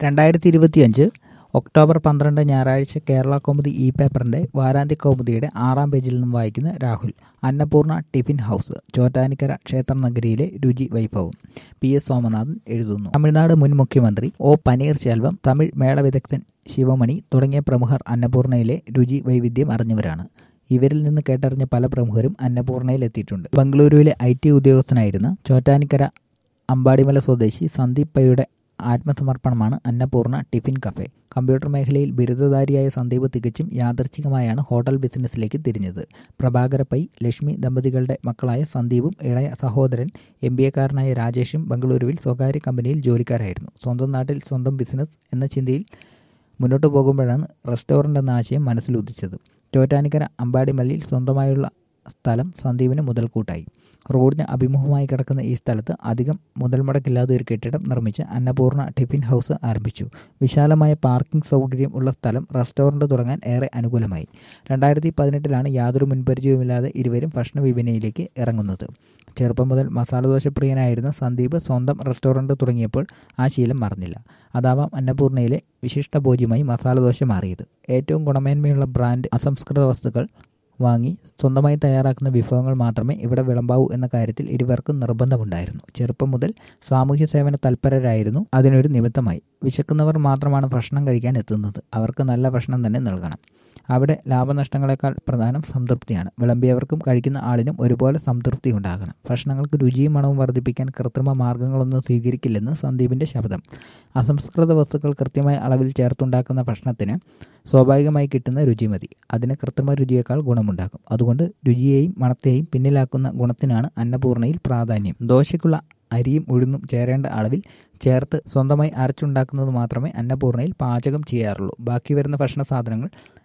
രണ്ടായിരത്തി ഇരുപത്തിയഞ്ച് ഒക്ടോബർ പന്ത്രണ്ട് ഞായറാഴ്ച കേരള കൗമുദി ഇ പേപ്പറിന്റെ വാരാന്ത്യ കൗമുദിയുടെ ആറാം പേജിൽ നിന്നും വായിക്കുന്ന രാഹുൽ അന്നപൂർണ ടിഫിൻ ഹൗസ് ചോറ്റാനിക്കര ക്ഷേത്ര നഗരിയിലെ രുചി വൈഭവം പി എസ് സോമനാഥൻ എഴുതുന്നു തമിഴ്നാട് മുൻ മുഖ്യമന്ത്രി ഒ പനീർശെൽവം തമിഴ് മേള വിദഗ്ധൻ ശിവമണി തുടങ്ങിയ പ്രമുഖർ അന്നപൂർണയിലെ രുചി വൈവിധ്യം അറിഞ്ഞവരാണ് ഇവരിൽ നിന്ന് കേട്ടറിഞ്ഞ പല പ്രമുഖരും അന്നപൂർണയിൽ എത്തിയിട്ടുണ്ട് ബംഗളൂരുവിലെ ഐ ടി ഉദ്യോഗസ്ഥനായിരുന്ന ചോറ്റാനിക്കര അമ്പാടിമല സ്വദേശി സന്ദീപ് പൈയുടെ ആത്മസമർപ്പണമാണ് അന്നപൂർണ ടിഫിൻ കഫേ കമ്പ്യൂട്ടർ മേഖലയിൽ ബിരുദധാരിയായ സന്ദീപ് തികച്ചും യാദർച്ഛികമായാണ് ഹോട്ടൽ ബിസിനസ്സിലേക്ക് തിരിഞ്ഞത് പ്രഭാകര പൈ ലക്ഷ്മി ദമ്പതികളുടെ മക്കളായ സന്ദീപും ഇളയ സഹോദരൻ എം ബി എക്കാരനായ രാജേഷും ബംഗളൂരുവിൽ സ്വകാര്യ കമ്പനിയിൽ ജോലിക്കാരായിരുന്നു സ്വന്തം നാട്ടിൽ സ്വന്തം ബിസിനസ് എന്ന ചിന്തയിൽ മുന്നോട്ട് പോകുമ്പോഴാണ് റെസ്റ്റോറൻ്റ് എന്ന ആശയം മനസ്സിലുദിച്ചത് ചോറ്റാനിക്കര അമ്പാടിമല്ലിൽ സ്വന്തമായുള്ള സ്ഥലം സന്ദീപിന് മുതൽക്കൂട്ടായി റോഡിന് അഭിമുഖമായി കിടക്കുന്ന ഈ സ്ഥലത്ത് അധികം മുതൽ മുടക്കില്ലാതെ ഒരു കെട്ടിടം നിർമ്മിച്ച് അന്നപൂർണ ടിഫിൻ ഹൗസ് ആരംഭിച്ചു വിശാലമായ പാർക്കിംഗ് സൗകര്യം ഉള്ള സ്ഥലം റെസ്റ്റോറൻറ്റ് തുടങ്ങാൻ ഏറെ അനുകൂലമായി രണ്ടായിരത്തി പതിനെട്ടിലാണ് യാതൊരു മുൻപരിചയവുമില്ലാതെ ഇരുവരും ഭക്ഷണ വിപണിയിലേക്ക് ഇറങ്ങുന്നത് ചെറുപ്പം മുതൽ മസാലദോശ പ്രിയനായിരുന്ന സന്ദീപ് സ്വന്തം റെസ്റ്റോറൻറ്റ് തുടങ്ങിയപ്പോൾ ആ ശീലം മറന്നില്ല അതാവാം അന്നപൂർണയിലെ വിശിഷ്ട ഭോജ്യമായി മസാലദോശ മാറിയത് ഏറ്റവും ഗുണമേന്മയുള്ള ബ്രാൻഡ് അസംസ്കൃത വസ്തുക്കൾ വാങ്ങി സ്വന്തമായി തയ്യാറാക്കുന്ന വിഭവങ്ങൾ മാത്രമേ ഇവിടെ വിളമ്പാവൂ എന്ന കാര്യത്തിൽ ഇരുവർക്കും നിർബന്ധമുണ്ടായിരുന്നു ചെറുപ്പം മുതൽ സാമൂഹ്യ സേവന തൽപരരായിരുന്നു അതിനൊരു നിമിത്തമായി വിശക്കുന്നവർ മാത്രമാണ് ഭക്ഷണം കഴിക്കാൻ എത്തുന്നത് അവർക്ക് നല്ല ഭക്ഷണം തന്നെ നൽകണം അവിടെ ലാഭനഷ്ടങ്ങളെക്കാൾ പ്രധാനം സംതൃപ്തിയാണ് വിളമ്പിയവർക്കും കഴിക്കുന്ന ആളിനും ഒരുപോലെ സംതൃപ്തി ഉണ്ടാകണം ഭക്ഷണങ്ങൾക്ക് രുചിയും മണവും വർദ്ധിപ്പിക്കാൻ കൃത്രിമ മാർഗങ്ങളൊന്നും സ്വീകരിക്കില്ലെന്ന് സന്ദീപിൻ്റെ ശബ്ദം അസംസ്കൃത വസ്തുക്കൾ കൃത്യമായ അളവിൽ ചേർത്തുണ്ടാക്കുന്ന ഭക്ഷണത്തിന് സ്വാഭാവികമായി കിട്ടുന്ന രുചി മതി അതിന് കൃത്രിമ രുചിയേക്കാൾ ഗുണമുണ്ടാക്കും അതുകൊണ്ട് രുചിയെയും മണത്തെയും പിന്നിലാക്കുന്ന ഗുണത്തിനാണ് അന്നപൂർണയിൽ പ്രാധാന്യം ദോശയ്ക്കുള്ള അരിയും ഉഴുന്നും ചേരേണ്ട അളവിൽ ചേർത്ത് സ്വന്തമായി അരച്ചുണ്ടാക്കുന്നത് മാത്രമേ അന്നപൂർണയിൽ പാചകം ചെയ്യാറുള്ളൂ ബാക്കി വരുന്ന ഭക്ഷണ സാധനങ്ങൾ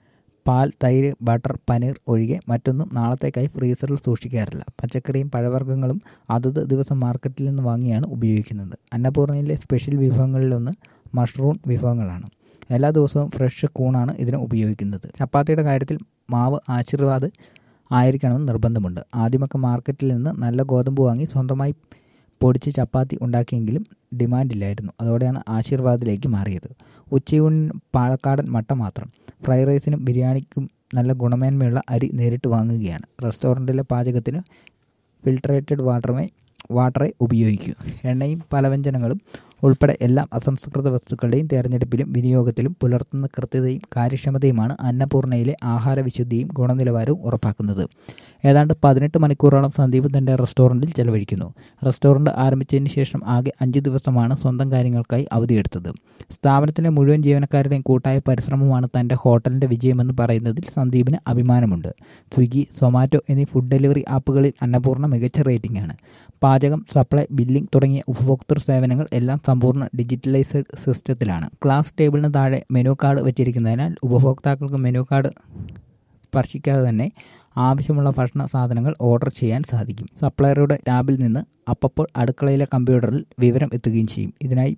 പാൽ തൈര് ബട്ടർ പനീർ ഒഴികെ മറ്റൊന്നും നാളത്തേക്കായി ഫ്രീസറിൽ സൂക്ഷിക്കാറില്ല പച്ചക്കറിയും പഴവർഗ്ഗങ്ങളും അതത് ദിവസം മാർക്കറ്റിൽ നിന്ന് വാങ്ങിയാണ് ഉപയോഗിക്കുന്നത് അന്നപൂർണയിലെ സ്പെഷ്യൽ വിഭവങ്ങളിലൊന്ന് മഷ്റൂം വിഭവങ്ങളാണ് എല്ലാ ദിവസവും ഫ്രഷ് കൂണാണ് ഇതിന് ഉപയോഗിക്കുന്നത് ചപ്പാത്തിയുടെ കാര്യത്തിൽ മാവ് ആശീർവാദ് ആയിരിക്കണമെന്ന് നിർബന്ധമുണ്ട് ആദ്യമൊക്കെ മാർക്കറ്റിൽ നിന്ന് നല്ല ഗോതമ്പ് വാങ്ങി സ്വന്തമായി പൊടിച്ച് ചപ്പാത്തി ഉണ്ടാക്കിയെങ്കിലും ഡിമാൻഡില്ലായിരുന്നു അതോടെയാണ് ആശീർവാദിലേക്ക് മാറിയത് ഉച്ചയൂണിന് പാലക്കാടൻ മട്ട മാത്രം ഫ്രൈഡ് റൈസിനും ബിരിയാണിക്കും നല്ല ഗുണമേന്മയുള്ള അരി നേരിട്ട് വാങ്ങുകയാണ് റെസ്റ്റോറൻറ്റിലെ പാചകത്തിന് ഫിൽട്രേറ്റഡ് വാട്ടറുമേ വാട്ടറെ ഉപയോഗിക്കൂ എണ്ണയും പലവ്യഞ്ജനങ്ങളും ഉൾപ്പെടെ എല്ലാ അസംസ്കൃത വസ്തുക്കളുടെയും തിരഞ്ഞെടുപ്പിലും വിനിയോഗത്തിലും പുലർത്തുന്ന കൃത്യതയും കാര്യക്ഷമതയുമാണ് അന്നപൂർണയിലെ ആഹാര വിശുദ്ധിയും ഗുണനിലവാരവും ഉറപ്പാക്കുന്നത് ഏതാണ്ട് പതിനെട്ട് മണിക്കൂറോളം സന്ദീപ് തൻ്റെ റെസ്റ്റോറൻറ്റിൽ ചെലവഴിക്കുന്നു റെസ്റ്റോറൻറ്റ് ആരംഭിച്ചതിന് ശേഷം ആകെ അഞ്ച് ദിവസമാണ് സ്വന്തം കാര്യങ്ങൾക്കായി അവധിയെടുത്തത് സ്ഥാപനത്തിലെ മുഴുവൻ ജീവനക്കാരുടെയും കൂട്ടായ പരിശ്രമമാണ് തൻ്റെ ഹോട്ടലിൻ്റെ വിജയമെന്ന് പറയുന്നതിൽ സന്ദീപിന് അഭിമാനമുണ്ട് സ്വിഗ്ഗി സൊമാറ്റോ എന്നീ ഫുഡ് ഡെലിവറി ആപ്പുകളിൽ അന്നപൂർണ്ണ മികച്ച റേറ്റിംഗാണ് പാചകം സപ്ലൈ ബില്ലിംഗ് തുടങ്ങിയ ഉപഭോക്തൃ സേവനങ്ങൾ എല്ലാം സമ്പൂർണ്ണ ഡിജിറ്റലൈസ്ഡ് സിസ്റ്റത്തിലാണ് ക്ലാസ് ടേബിളിന് താഴെ മെനു കാർഡ് വച്ചിരിക്കുന്നതിനാൽ ഉപഭോക്താക്കൾക്ക് മെനു കാർഡ് സ്പർശിക്കാതെ തന്നെ ആവശ്യമുള്ള ഭക്ഷണ സാധനങ്ങൾ ഓർഡർ ചെയ്യാൻ സാധിക്കും സപ്ലയറുടെ ടാബിൽ നിന്ന് അപ്പപ്പോൾ അടുക്കളയിലെ കമ്പ്യൂട്ടറിൽ വിവരം എത്തുകയും ചെയ്യും ഇതിനായി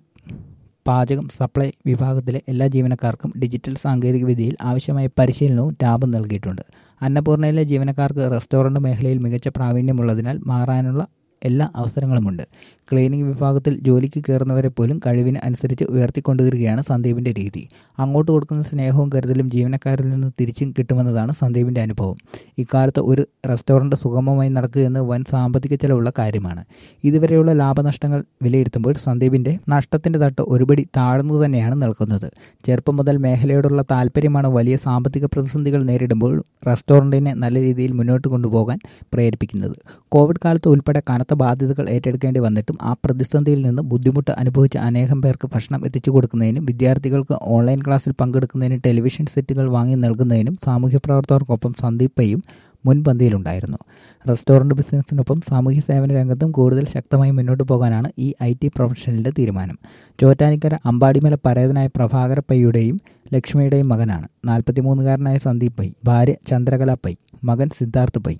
പാചകം സപ്ലൈ വിഭാഗത്തിലെ എല്ലാ ജീവനക്കാർക്കും ഡിജിറ്റൽ സാങ്കേതികവിദ്യയിൽ ആവശ്യമായ പരിശീലനവും ടാബ് നൽകിയിട്ടുണ്ട് അന്നപൂർണയിലെ ജീവനക്കാർക്ക് റെസ്റ്റോറൻറ്റ് മേഖലയിൽ മികച്ച പ്രാവീണ്യമുള്ളതിനാൽ മാറാനുള്ള എല്ലാ അവസരങ്ങളുമുണ്ട് ക്ലീനിംഗ് വിഭാഗത്തിൽ ജോലിക്ക് കയറുന്നവരെ പോലും കഴിവിന് അനുസരിച്ച് ഉയർത്തിക്കൊണ്ടുവരികയാണ് സന്ദീപിൻ്റെ രീതി അങ്ങോട്ട് കൊടുക്കുന്ന സ്നേഹവും കരുതലും ജീവനക്കാരിൽ നിന്ന് തിരിച്ചും കിട്ടുമെന്നതാണ് സന്ദീപിൻ്റെ അനുഭവം ഇക്കാലത്ത് ഒരു റെസ്റ്റോറൻറ്റ് സുഗമമായി നടക്കുകയെന്ന് വൻ സാമ്പത്തിക ചെലവുള്ള കാര്യമാണ് ഇതുവരെയുള്ള ലാഭനഷ്ടങ്ങൾ വിലയിരുത്തുമ്പോൾ സന്ദീപിൻ്റെ നഷ്ടത്തിൻ്റെ തട്ട് ഒരുപടി താഴ്ന്നു തന്നെയാണ് നിൽക്കുന്നത് ചെറുപ്പം മുതൽ മേഖലയോടുള്ള താല്പര്യമാണ് വലിയ സാമ്പത്തിക പ്രതിസന്ധികൾ നേരിടുമ്പോൾ റെസ്റ്റോറൻറ്റിനെ നല്ല രീതിയിൽ മുന്നോട്ട് കൊണ്ടുപോകാൻ പ്രേരിപ്പിക്കുന്നത് കോവിഡ് കാലത്ത് ഉൾപ്പെടെ കനത്ത ബാധ്യതകൾ ഏറ്റെടുക്കേണ്ടി വന്നിട്ടും ആ പ്രതിസന്ധിയിൽ നിന്ന് ബുദ്ധിമുട്ട് അനുഭവിച്ച അനേകം പേർക്ക് ഭക്ഷണം എത്തിച്ചു കൊടുക്കുന്നതിനും വിദ്യാർത്ഥികൾക്ക് ഓൺലൈൻ ക്ലാസ്സിൽ പങ്കെടുക്കുന്നതിനും ടെലിവിഷൻ സെറ്റുകൾ വാങ്ങി നൽകുന്നതിനും സാമൂഹ്യ പ്രവർത്തകർക്കൊപ്പം സന്ദീപയും മുൻപന്തിയിലുണ്ടായിരുന്നു റെസ്റ്റോറൻറ്റ് ബിസിനസ്സിനൊപ്പം സാമൂഹ്യ സേവന രംഗത്തും കൂടുതൽ ശക്തമായി മുന്നോട്ട് പോകാനാണ് ഈ ഐ ടി പ്രൊഫഷണലിൻ്റെ തീരുമാനം ചോറ്റാനിക്കര അമ്പാടിമല പരേതനായ പ്രഭാകര പയ്യുടെയും ലക്ഷ്മിയുടെയും മകനാണ് നാൽപ്പത്തിമൂന്നുകാരനായ സന്ദീപ് പൈ ഭാര്യ ചന്ദ്രകല പൈ മകൻ സിദ്ധാർത്ഥ് പൈ